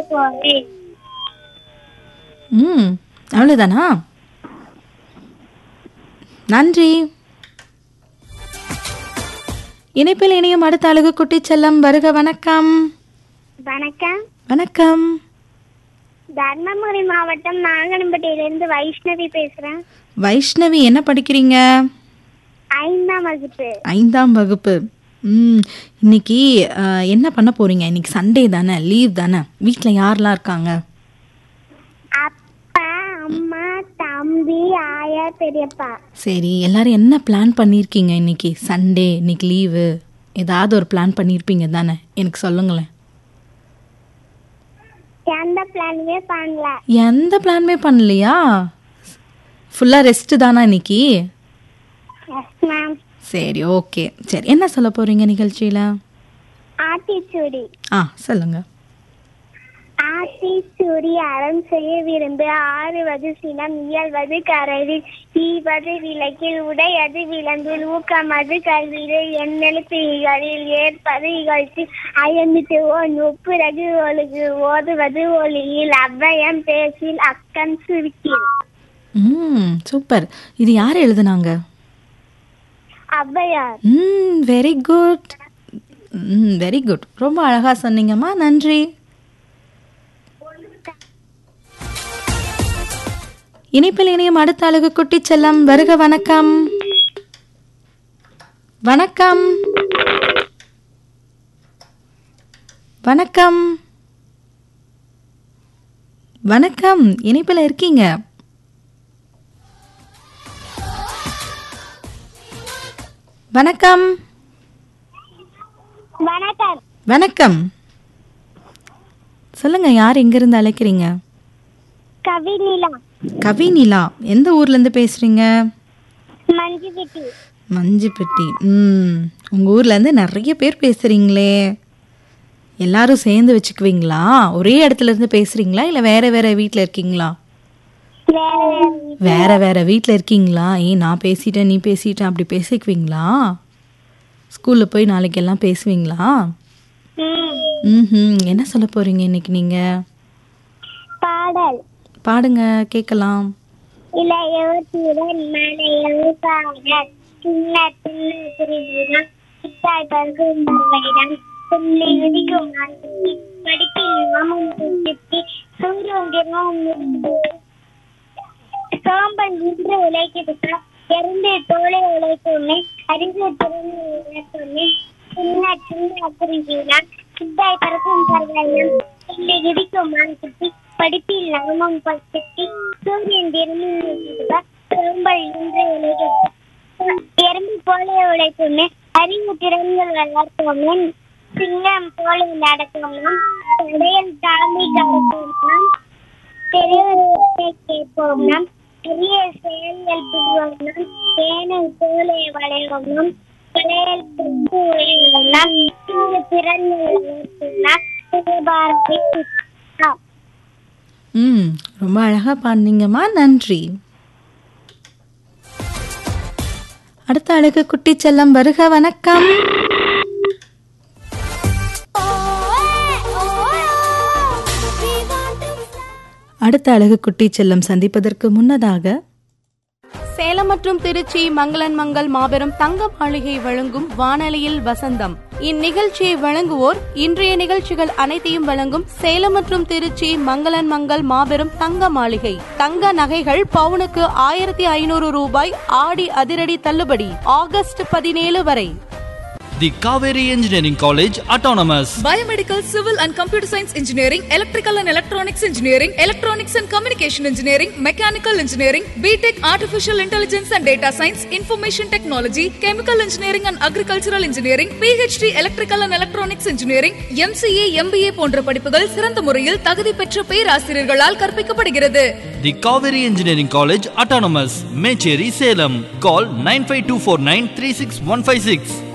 போவேன் ம் அவ்வளோதானா நன்றி இணைப்பில் இணையும் அடுத்த அழகு குட்டி செல்லம் வருக வணக்கம் வணக்கம் வணக்கம் தர்மபுரி மாவட்டம் நாகனம்பட்டியிலிருந்து வைஷ்ணவி பேசுறேன் வைஷ்ணவி என்ன படிக்கிறீங்க ஐந்தாம் வகுப்பு ஐந்தாம் வகுப்பு ம் இன்னைக்கு அஹ், என்ன பண்ண போறீங்க இன்னைக்கு சண்டே தானே லீவ் தானே வீட்டில் யாரெல்லாம் இருக்காங்க அப்பா அம்மா தம்பி ஆயா பெரியப்பா சரி எல்லாரும் என்ன பிளான் பண்ணியிருக்கீங்க இன்னைக்கு சண்டே இன்னைக்கு லீவு ஏதாவது ஒரு பிளான் பண்ணியிருப்பீங்க தானே எனக்கு சொல்லுங்களேன் எந்த பிளானுமே பண்ணல எந்த பிளானுமே பண்ணலையா ஃபுல்லாக ரெஸ்ட் தானா இன்னைக்கு எஸ் மேம் சரி ஓகே சரி என்ன சொல்ல போறீங்க நிகழ்ச்சியில் ஆத்திச்சூடி ஆ சொல்லுங்க ஆத்திச்சூடி அறம் செய்ய விரும்பு ஆறுவது சினம் இயல்வது கரைவில் ஈவது விளக்கில் உடையது விளம்பில் ஊக்கமது கல்வியில் எண்ணெழுத்து இகழில் ஏற்பது இகழ்ச்சி அயமிட்டு ஓன் ஒப்புரகு ஒழுகு ஓதுவது ஒளியில் அவ்வையம் பேசில் அக்கம் சுருக்கில் ம் சூப்பர் இது யார் எழுதுனாங்க Avvaiyar hmm very good hmm very good ரொம்ப அழகாக சொன்னீங்கம்மா நன்றி இணைப்பில் இணையும் அடுத்த அழகு குட்டி செல்லம் வருக வணக்கம் வணக்கம் வணக்கம் வணக்கம் இணைப்பில் இருக்கீங்க வணக்கம் வணக்கம் வணக்கம் சொல்லுங்க யார் எங்கிருந்து அழைக்கிறீங்க கவிநிலா கவினிலா எந்த ஊர்ல இருந்து பேசுறீங்க மஞ்சுவிட்டி மஞ்சுப்பட்டி ம் உங்க ஊர்ல இருந்து நிறைய பேர் பேசுறீங்களே எல்லாரும் சேர்ந்து வச்சுக்குவீங்களா ஒரே இடத்துல இருந்து பேசுறீங்களா இல்ல வேற வேற வீட்ல இருக்கீங்களா வேற வேற வேற வீட்ல இருக்கீங்களா ஏய் நான் பேசிட்டேன் நீ பேசிட்டேன் அப்படி பேசிக்குவீங்களா ஸ்கூல்ல போய் நாளைக்கு எல்லாம் பேசுவீங்களா ம் ம் என்ன சொல்ல போறீங்க இன்னைக்கு நீங்க பாடல் பாடுங்க கேட்கலாம் இளையோட்டியுடன் மலையோ பாடல் சின்ன சின்ன பிரிவுடன் சித்தாய் பருகும் பருவையிடம் சொல்லி விதிக்கும் ஆண்டி படிப்பில் நாமும் சுட்டி சூரியன் சோம்பல் நின்று உழைக்கிட்டு எரிந்து தோலை உழைத்தோன்னே அறிவு திறந்து உழைத்தோன்னே சின்ன சின்ன பிரிவுடன் சித்தாய் பருகும் பருவையிடம் சொல்லி விதிக்கும் ஆண்டி படிப்பில் நாமும் பசிட்டி சூரியன் திரும்பி சோம்பல் நின்று உழைக்கிட்டு எறும்பு போல உழைத்தோன்னே அறிவு திறன்கள் வளர்த்தோன்னே சிங்கம் போல நடத்தோம்னா கடையில் தாண்டி கடத்தோம்னா பெரியவர்களை கேட்போம் நாம் பெரிய செயல்கள் புரிவோம் நாம் தேனை போல வளைவோம் நாம் கடையில் தொட்டு உழைவோம் நாம் இந்த திறன்கள் வளர்த்தோம்னா சிவபாரதி ம் ரொம்ப அழகா பாடினீங்கம்மா நன்றி அடுத்த அழகு குட்டி செல்லம் வருக வணக்கம் அடுத்த அழகு குட்டி செல்லம் சந்திப்பதற்கு முன்னதாக சேலம் மற்றும் திருச்சி மங்களன் மங்கள் மாபெரும் தங்க மாளிகை வழங்கும் வானொலியில் வசந்தம் இந்நிகழ்ச்சியை வழங்குவோர் இன்றைய நிகழ்ச்சிகள் அனைத்தையும் வழங்கும் சேலம் மற்றும் திருச்சி மங்களன் மங்கள் மாபெரும் தங்க மாளிகை தங்க நகைகள் பவுனுக்கு ஆயிரத்தி ஐநூறு ரூபாய் ஆடி அதிரடி தள்ளுபடி ஆகஸ்ட் பதினேழு வரை The Kaveri Engineering College Autonomous. Biomedical, Civil and Computer Science Engineering, Electrical and Electronics Engineering, Electronics and Communication Engineering, Mechanical Engineering, BTech Artificial Intelligence and Data Science, Information Technology, Chemical Engineering and Agricultural Engineering, PhD Electrical and Electronics Engineering, MCA, MBA போன்ற படிப்புகள் சிறந்த முறையில் தகுதி பெற்ற பேராசிரியர்களால் கற்பிக்கப்படுகிறது The Kaveri Engineering College Autonomous. Mecheri Salem. Call 95249 36156.